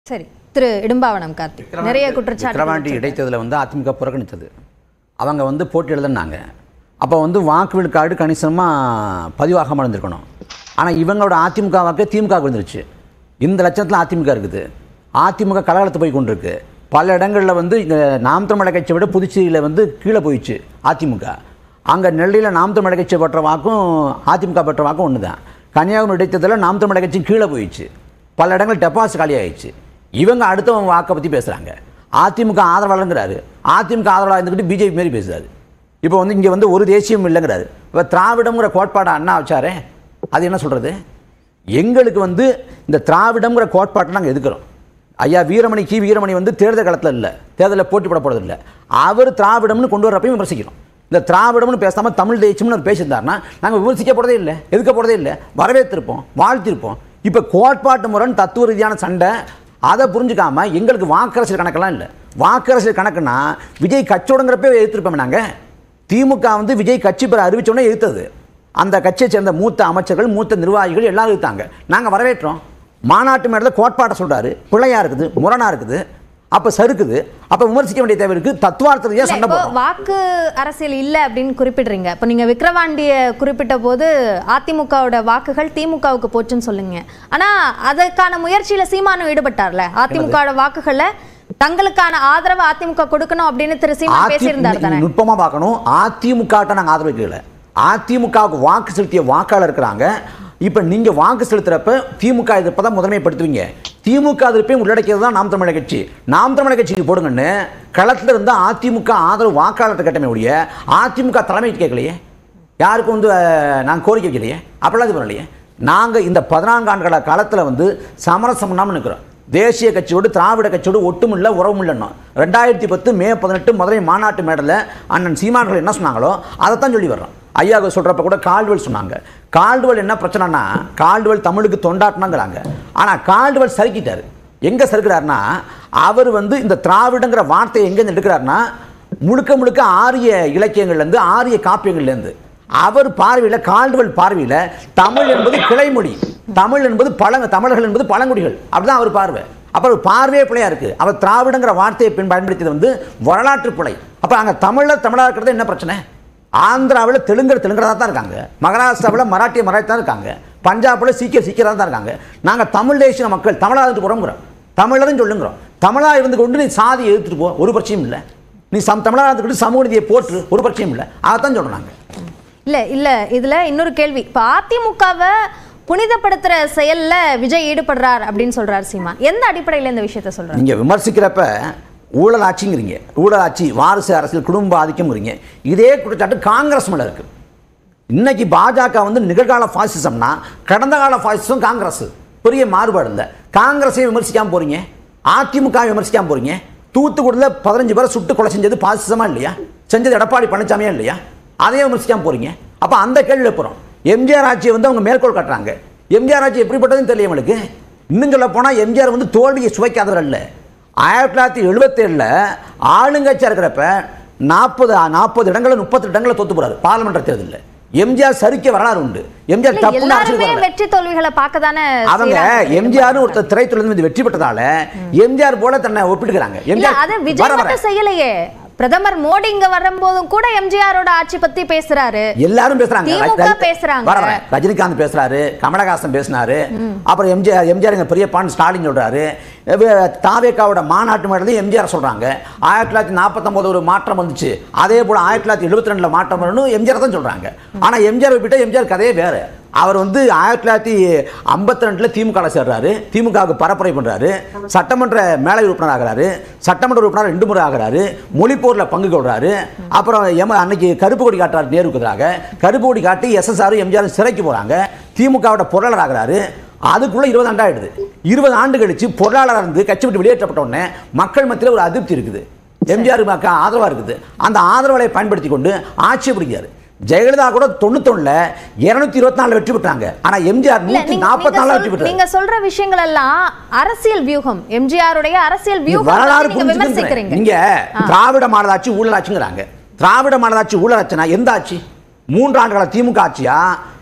சரி திரு இடும்பாவனம் கார்த்திக் நிறைய குற்றச்சாட்டு விக்கிரவாண்டி இடைத்தேர்தலில் வந்து அதிமுக புறக்கணித்தது அவங்க வந்து போட்டி எழுதுனாங்க அப்போ வந்து வாக்கு விழுக்காடு கணிசமாக பதிவாகாமல் இருந்திருக்கணும் ஆனால் இவங்களோட அதிமுக வாக்கு திமுக விழுந்துருச்சு இந்த லட்சத்தில் அதிமுக இருக்குது அதிமுக கலகலத்து போய் கொண்டிருக்கு பல இடங்களில் வந்து இங்கே நாம் தமிழக கட்சியை விட புதுச்சேரியில் வந்து கீழே போயிடுச்சு அதிமுக அங்கே நெல்லையில் நாம் தமிழக கட்சி பெற்ற வாக்கும் அதிமுக பெற்ற வாக்கும் ஒன்று தான் கன்னியாகுமரி இடைத்தேர்தலில் நாம் தமிழக கட்சி கீழே போயிடுச்சு பல இடங்கள் டெபாசிட் காலி ஆயிடுச்சு இவங்க அடுத்தவங்க வாக்கை பற்றி பேசுகிறாங்க அதிமுக ஆதரவாளருங்கிறாரு அதிமுக ஆதரவாளர் இருந்துக்கிட்டு பிஜேபி மாரி பேசுறாரு இப்போ வந்து இங்கே வந்து ஒரு தேசியம் இல்லைங்கிறாரு இப்போ திராவிடம்ங்கிற கோட்பாடை அண்ணா வச்சாரே அது என்ன சொல்கிறது எங்களுக்கு வந்து இந்த திராவிடம்ங்கிற கோட்பாட்டை நாங்கள் எதுக்குறோம் ஐயா வீரமணி கி வீரமணி வந்து தேர்தல் களத்தில் இல்லை தேர்தலில் போட்டி போட போகிறது இல்லை அவர் திராவிடம்னு கொண்டு வரப்பையும் விமர்சிக்கிறோம் இந்த திராவிடம்னு பேசாமல் தமிழ் தேய்ச்சம்னு அவர் பேசியிருந்தாருன்னா நாங்கள் விமர்சிக்க போகிறதே இல்லை எதுக்க போகிறதே இல்லை வரவேற்றிருப்போம் வாழ்த்திருப்போம் இப்போ கோட்பாட்டு முரண் தத்துவ ரீதியான சண்டை அதை புரிஞ்சுக்காம எங்களுக்கு வாக்கரசியல் கணக்கெல்லாம் இல்லை வாக்கரசியல் கணக்குன்னா விஜய் கச்சோடங்கிறப்ப எதிர்த்திருப்போம் நாங்கள் திமுக வந்து விஜய் கட்சி பெற அறிவிச்சோன்னே எதிர்த்தது அந்த கட்சியை சேர்ந்த மூத்த அமைச்சர்கள் மூத்த நிர்வாகிகள் எல்லாரும் எதிர்த்தாங்க நாங்கள் வரவேற்றோம் மாநாட்டு மேடத்தில் கோட்பாட்டை சொல்கிறாரு பிள்ளையா இருக்குது முரணா இருக்குது அப்போ சறுக்குது அப்போ விமர்சிக்க வேண்டிய தேவை இருக்குது தத்துவார்த்த ரீதியா இல்ல, சண்டை இப்போ போடுறோம் வாக்கு அரசியல் இல்ல அப்படின்னு குறிப்பிடுறீங்க இப்போ நீங்க விக்கிரவாண்டிய குறிப்பிட்ட போது அதிமுகவோட வாக்குகள் திமுகவுக்கு போச்சுன்னு சொல்லுங்க ஆனா அதற்கான முயற்சியில சீமானும் ஈடுபட்டார்ல அதிமுகவோட வாக்குகளை தங்களுக்கான ஆதரவு அதிமுக கொடுக்கணும் அப்படின்னு திரு சீமான் பேசியிருந்தார் தானே நுட்பமாக பார்க்கணும் அதிமுகட்ட நாங்கள் ஆதரவு வைக்கல அதிமுகவுக்கு வாக்கு செலுத்திய வாக்காளர் இருக்கிறாங்க இப்போ நீங்கள் வாக்கு செலுத்துறப்ப திமுக எதிர்ப்பை தான் முதன்மைப்படுத்துவீங்க திமுக எதிர்ப்பையும் உள்ளடக்கியது தான் நாம் தமிழர் கட்சி நாம் தமிழர் கட்சிக்கு போடுங்கன்னு களத்தில் இருந்த அதிமுக ஆதரவு வாக்காளர் கட்டமே ஒழிய அதிமுக தலைமை கேட்கலையே யாருக்கும் வந்து அஹ், நாங்கள் கோரிக்கை வைக்கலையே அப்படிலாம் இது பண்ணலையே நாங்கள் இந்த பதினான்கு ஆண்டுகள காலத்தில் வந்து சமரசம் இல்லாமல் நிற்கிறோம் தேசிய கட்சியோடு திராவிட கட்சியோடு ஒட்டுமில்ல உறவுமில்லன்னு ரெண்டாயிரத்தி பத்து மே பதினெட்டு மதுரை மாநாட்டு மேடலில் அண்ணன் சீமான்கள் என்ன சொன்னாங்களோ அதைத்தான் சொல்லி வர்றோம் ஐயா சொல்கிறப்ப கூட கால்டுவல் சொன்னாங்க கால்டுவல் என்ன பிரச்சனைனா கால்டுவல் தமிழுக்கு தொண்டாட்டினாங்கிறாங்க ஆனால் கால்டுவல் சறுக்கிட்டார் எங்கே சறுக்கிறாருன்னா அவர் வந்து இந்த திராவிடங்கிற வார்த்தையை எங்கேருந்து எடுக்கிறாருன்னா முழுக்க முழுக்க ஆரிய இலக்கியங்கள்லேருந்து ஆரிய காப்பியங்கள்லேருந்து அவர் பார்வையில் கால்டுவல் பார்வையில் தமிழ் என்பது கிளைமொழி தமிழ் என்பது பழங்க தமிழர்கள் என்பது பழங்குடிகள் அப்படிதான் அவர் பார்வை அப்போ அவர் பார்வையே பிழையா இருக்கு அவர் திராவிடங்கிற வார்த்தையை பின் பயன்படுத்தியது வந்து வரலாற்று பிழை அப்போ அங்கே தமிழர் தமிழாக இருக்கிறது என்ன பிரச்சனை ஆந்திராவில் தெலுங்கர் தெலுங்கராக தான் இருக்காங்க மகாராஷ்டிராவில் மராட்டிய மராட்டி தான் இருக்காங்க பஞ்சாபில் சீக்கிய சீக்கியராக தான் இருக்காங்க நாங்கள் தமிழ் தேசிய மக்கள் தமிழாக இருந்து புறம்புறோம் தமிழரும் சொல்லுங்கிறோம் தமிழாக இருந்து கொண்டு நீ சாதியை எதிர்த்துட்டு போ ஒரு பிரச்சனையும் இல்லை நீ சம் தமிழாக இருந்துக்கிட்டு சமூக நீதியை போற்று ஒரு பிரச்சனையும் இல்லை அதைத்தான் சொல்கிறோம் நாங்கள் இல்ல இல்ல இதுல இன்னொரு கேள்வி இப்போ அதிமுகவை புனிதப்படுத்துற செயல்ல விஜய் ஈடுபடுறார் அப்படின்னு சொல்றாரு சீமான் எந்த அடிப்படையில இந்த விஷயத்த சொல்றாரு நீங்கள் விமர்சிக்கிறப்ப ஊழல் ஆட்சிங்கிறீங்க ஊழல் ஆட்சி வாரிசு அரசியல் குடும்ப ஆதிக்கம்ங்கிறீங்க இதே குற்றச்சாட்டு காங்கிரஸ் மேலே இருக்கு இன்னைக்கு பாஜக வந்து நிகழ்கால ஃபாசிசம்னா கடந்த கால ஃபாசிசம் காங்கிரஸ் பெரிய மாறுபாடு இல்லை காங்கிரஸை விமர்சிக்காம போறீங்க அதிமுக விமர்சிக்காம போறீங்க தூத்துக்குடியில் பதினஞ்சு பேரை சுட்டு கொலை செஞ்சது பாசிசமா இல்லையா செஞ்சது எடப்பாடி பழனிசாமியா இல்லையா அதையும் விமர்சிக்காம போறீங்க அப்போ அந்த கேள்வி எழுப்புறோம் எம்ஜிஆர் ஆட்சியை வந்து அவங்க மேற்கோள் காட்டுறாங்க எம்ஜிஆர் ஆட்சி எப்படிப்பட்டதுன்னு தெரியல உங்களுக்கு இன்னும் சொல்ல போனால் எம்ஜிஆர் வந்து தோல்வியை சுவைக்காதவர் அல்ல ஆயிரத்தி தொள்ளாயிரத்தி எழுபத்தேழில் ஆளுங்கட்சியாக இருக்கிறப்ப நாற்பது நாற்பது இடங்களில் முப்பத்தி இடங்களில் தோத்து போறாரு பார்லிமெண்ட் தேர்தலில் எம்ஜிஆர் சறுக்கிய வரலாறு உண்டு எம்ஜிஆர் இல்ல, தப்புன்னு அரசியலுக்கு எல்லாருமே வரல. வெற்றி தோல்விகளை பார்க்க தானே அவங்க எம்ஜிஆர் ஒருத்தர் திரைத்துறையிலிருந்து வந்து வெற்றி பெற்றதால எம்ஜிஆர் போல தன்னை ஒப்பிட்டுக்கிறாங்க இல்ல எம்ஜிஆர் அது வர விஜய் வர மட்டும் செய்யலையே பிரதமர் மோடி இங்க வரும்போதும் கூட எம்ஜிஆரோட ஆட்சி பத்தி பேசுறாரு எல்லாரும் பேசுறாங்க திமுக ரஜி- பேசுறாங்க. வர வர. ரஜினிகாந்த் பேசுறாரு கமலஹாசன் பேசினாரு அப்புறம் எம்ஜிஆர் எம்ஜிஆர் எங்க பெரியப்பான்னு ஸ்டாலின் சொல்றாரு அஹ் தாவேக்காவோட மாநாட்டு மேடலையும் எம்ஜிஆர் சொல்றாங்க ஆயிரத்தி தொள்ளாயிரத்தி நாற்பத்தொன்பது ஒரு மாற்றம் வந்துச்சு அதே போல ஆயிரத்தி தொள்ளாயிரத்தி எழுபத்தி ரெண்டுல மாற்றம் வரணும் எம்ஜிஆர் தான் சொல்றாங்க ஆனா எம்ஜிஆர் விட்ட எம்ஜிஆர் கதையே வேற அவர் வந்து ஆயிரத்தி தொள்ளாயிரத்தி ஐம்பத்தி ரெண்டுல திமுக சேர்றாரு திமுகவுக்கு பரப்புரை பண்றாரு சட்டமன்ற மேலை உறுப்பினர் ஆகிறாரு சட்டமன்ற உறுப்பினர் ரெண்டு முறை ஆகிறாரு மொழிப்போர்ல பங்கு கொள்றாரு அப்புறம் எம அன்னைக்கு கருப்பு கொடி காட்டுறாரு நேருக்கு எதிராக கருப்பு கொடி காட்டி எஸ்எஸ்ஆர் எம்ஜிஆர் சிறைக்கு போறாங்க திமுகவோட பொருளாளர் ஆகிறாரு அதுக்குள்ள இருபது ஆண்டு ஆயிடுது இருபது ஆண்டு கழிச்சு பொருளாளர் இருந்து கட்சி விட்டு வெளியேற்றப்பட்ட உடனே மக்கள் மத்தியில் ஒரு அதிருப்தி இருக்குது எம்ஜிஆர் ஆதரவா இருக்குது அந்த ஆதரவுகளை பயன்படுத்தி கொண்டு ஆட்சி பிடிக்கிறாரு ஜெயலலிதா கூட தொண்ணூத்தொன்னுல இருநூத்தி இருபத்தி நாலு வெற்றி பெற்றாங்க ஆனா எம்ஜிஆர் இல்ல, நூத்தி நீங்க- நாற்பத்தி நீங்க நாலு சொல்- வெற்றி பெற்றாரு நீங்க சொல்ற விஷயங்கள் எல்லாம் அரசியல் வியூகம் எம்ஜிஆருடைய அரசியல் நீ வியூகம் வரலாறு நீங்க புரிஞ்சுக்கிறேன் விமர்சிக்கிறீங்க நீங்க திராவிட மாடல் ஆட்சி ஊழல் ஆட்சிங்கிறாங்க திராவிட மாடல் ஆட்சி ஊழல் ஆட்சினா எந்த ஆட்சி மூன்று ஆண்டுகால திமுக ஆட்சியா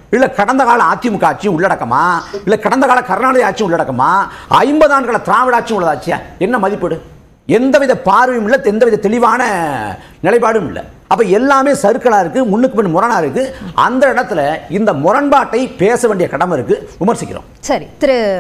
இல்ல கடந்த கால அதிமுக ஆட்சி உள்ளடக்கமா இல்ல கடந்த கால கருணாநிதி ஆட்சி உள்ளடக்கமா ஐம்பது ஆண்டுகள திராவிட ஆட்சி உள்ளதாச்சியா என்ன மதிப்பீடு எந்தவித பார்வையும் இல்லை எந்தவித தெளிவான நிலைப்பாடும் இல்லை அப்ப எல்லாமே சர்க்கிளா இருக்கு முன்னுக்கு பின் முரணா இருக்கு அந்த இடத்துல இந்த முரண்பாட்டை பேச வேண்டிய கடமை இருக்கு விமர்சிக்கிறோம் சரி திரு